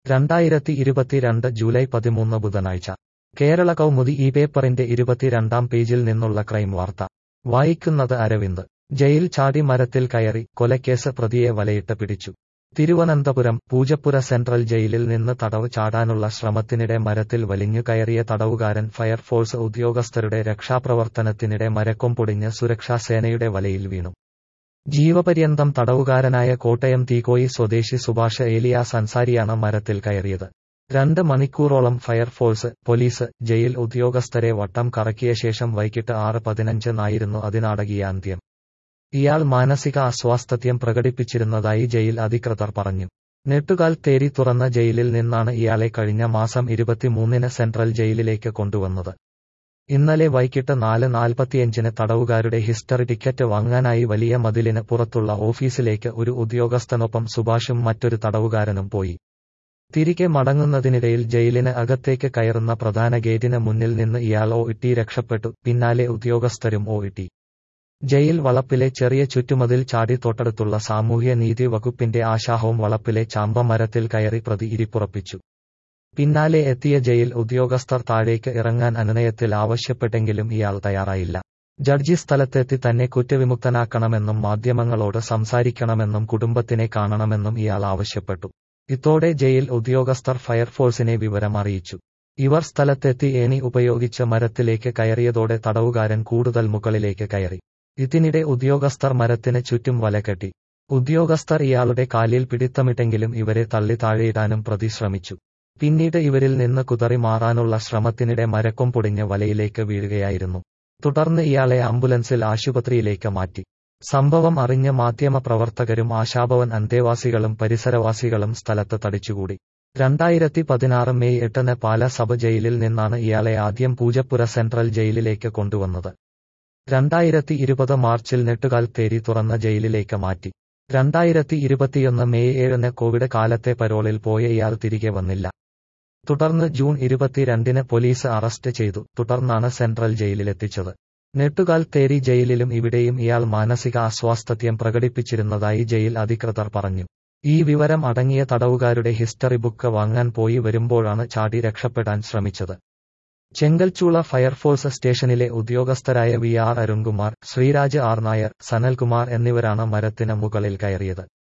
രണ്ടായിരത്തി ഇരുപത്തിരണ്ട് ജൂലൈ പതിമൂന്ന് ബുധനാഴ്ച കേരള കൗമുദി ഈ പേപ്പറിന്റെ ഇരുപത്തിരണ്ടാം പേജിൽ നിന്നുള്ള ക്രൈം വാർത്ത വായിക്കുന്നത് അരവിന്ദ് ജയിൽ ചാടി മരത്തിൽ കയറി കൊലക്കേസ് പ്രതിയെ വലയിട്ട് പിടിച്ചു തിരുവനന്തപുരം പൂജപ്പുര സെൻട്രൽ ജയിലിൽ നിന്ന് തടവ് ചാടാനുള്ള ശ്രമത്തിനിടെ മരത്തിൽ വലിഞ്ഞു കയറിയ തടവുകാരൻ ഫയർഫോഴ്സ് ഉദ്യോഗസ്ഥരുടെ രക്ഷാപ്രവർത്തനത്തിനിടെ മരക്കൊം പൊടിഞ്ഞ് സുരക്ഷാസേനയുടെ വലയിൽ വീണു ജീവപര്യന്തം തടവുകാരനായ കോട്ടയം തീക്കോയി സ്വദേശി സുഭാഷ് ഏലിയാസ് അൻസാരിയാണ് മരത്തിൽ കയറിയത് രണ്ട് മണിക്കൂറോളം ഫയർഫോഴ്സ് പോലീസ് ജയിൽ ഉദ്യോഗസ്ഥരെ വട്ടം കറക്കിയ ശേഷം വൈകിട്ട് ആറ് പതിനഞ്ചിനായിരുന്നു അതിനാടകീയ അന്ത്യം ഇയാൾ മാനസിക അസ്വാസ്ഥ്യം പ്രകടിപ്പിച്ചിരുന്നതായി ജയിൽ അധികൃതർ പറഞ്ഞു നെട്ടുകാൽ തേരി തുറന്ന ജയിലിൽ നിന്നാണ് ഇയാളെ കഴിഞ്ഞ മാസം ഇരുപത്തിമൂന്നിന് സെൻട്രൽ ജയിലിലേക്ക് കൊണ്ടുവന്നത് ഇന്നലെ വൈകിട്ട് നാല് നാൽപ്പത്തിയഞ്ചിന് തടവുകാരുടെ ഹിസ്റ്ററി ടിക്കറ്റ് വാങ്ങാനായി വലിയ മതിലിന് പുറത്തുള്ള ഓഫീസിലേക്ക് ഒരു ഉദ്യോഗസ്ഥനൊപ്പം സുഭാഷും മറ്റൊരു തടവുകാരനും പോയി തിരികെ മടങ്ങുന്നതിനിടയിൽ ജയിലിന് അകത്തേക്ക് കയറുന്ന പ്രധാന ഗേറ്റിന് മുന്നിൽ നിന്ന് ഇയാൾ ഓ ഇട്ടി രക്ഷപ്പെട്ടു പിന്നാലെ ഉദ്യോഗസ്ഥരും ഓ ഇട്ടി ജയിൽ വളപ്പിലെ ചെറിയ ചുറ്റുമതിൽ ചാടി തൊട്ടടുത്തുള്ള സാമൂഹ്യ നീതി വകുപ്പിന്റെ ആശാഹവും വളപ്പിലെ ചാമ്പമരത്തിൽ കയറി പ്രതി ഇരിപ്പുറപ്പിച്ചു പിന്നാലെ എത്തിയ ജയിൽ ഉദ്യോഗസ്ഥർ താഴേക്ക് ഇറങ്ങാൻ അനുനയത്തിൽ ആവശ്യപ്പെട്ടെങ്കിലും ഇയാൾ തയ്യാറായില്ല ജഡ്ജി സ്ഥലത്തെത്തി തന്നെ കുറ്റവിമുക്തനാക്കണമെന്നും മാധ്യമങ്ങളോട് സംസാരിക്കണമെന്നും കുടുംബത്തിനെ കാണണമെന്നും ഇയാൾ ആവശ്യപ്പെട്ടു ഇതോടെ ജയിൽ ഉദ്യോഗസ്ഥർ ഫയർഫോഴ്സിനെ വിവരം അറിയിച്ചു ഇവർ സ്ഥലത്തെത്തി ഏണി ഉപയോഗിച്ച് മരത്തിലേക്ക് കയറിയതോടെ തടവുകാരൻ കൂടുതൽ മുകളിലേക്ക് കയറി ഇതിനിടെ ഉദ്യോഗസ്ഥർ മരത്തിന് ചുറ്റും വലകെട്ടി ഉദ്യോഗസ്ഥർ ഇയാളുടെ കാലിൽ പിടിത്തമിട്ടെങ്കിലും ഇവരെ തള്ളി താഴെയിടാനും പ്രതി ശ്രമിച്ചു പിന്നീട് ഇവരിൽ നിന്ന് കുതറി മാറാനുള്ള ശ്രമത്തിനിടെ മരക്കൊം പൊടിഞ്ഞ് വലയിലേക്ക് വീഴുകയായിരുന്നു തുടർന്ന് ഇയാളെ ആംബുലൻസിൽ ആശുപത്രിയിലേക്ക് മാറ്റി സംഭവം അറിഞ്ഞ മാധ്യമപ്രവർത്തകരും ആശാഭവൻ അന്തേവാസികളും പരിസരവാസികളും സ്ഥലത്ത് തടിച്ചുകൂടി രണ്ടായിരത്തി പതിനാറ് മെയ് എട്ടിന് പാല സബ് ജയിലിൽ നിന്നാണ് ഇയാളെ ആദ്യം പൂജപ്പുര സെൻട്രൽ ജയിലിലേക്ക് കൊണ്ടുവന്നത് രണ്ടായിരത്തി ഇരുപത് മാർച്ചിൽ നെട്ടുകാൽ തേരി തുറന്ന ജയിലിലേക്ക് മാറ്റി രണ്ടായിരത്തി ഇരുപത്തിയൊന്ന് മെയ് ഏഴിന് കോവിഡ് കാലത്തെ പരോളിൽ പോയ ഇയാൾ തിരികെ വന്നില്ല തുടർന്ന് ജൂൺ ഇരുപത്തിരണ്ടിന് പോലീസ് അറസ്റ്റ് ചെയ്തു തുടർന്നാണ് സെൻട്രൽ ജയിലിലെത്തിച്ചത് നെട്ടുകാൽ തേരി ജയിലിലും ഇവിടെയും ഇയാൾ മാനസിക അസ്വാസ്ഥ്യം പ്രകടിപ്പിച്ചിരുന്നതായി ജയിൽ അധികൃതർ പറഞ്ഞു ഈ വിവരം അടങ്ങിയ തടവുകാരുടെ ഹിസ്റ്ററി ബുക്ക് വാങ്ങാൻ പോയി വരുമ്പോഴാണ് ചാടി രക്ഷപ്പെടാൻ ശ്രമിച്ചത് ചെങ്കൽച്ചൂള ഫയർഫോഴ്സ് സ്റ്റേഷനിലെ ഉദ്യോഗസ്ഥരായ V R Arunkumar Sreeraj R Nair Sanalkumar എന്നിവരാണ് മരത്തിന് മുകളിൽ കയറിയത്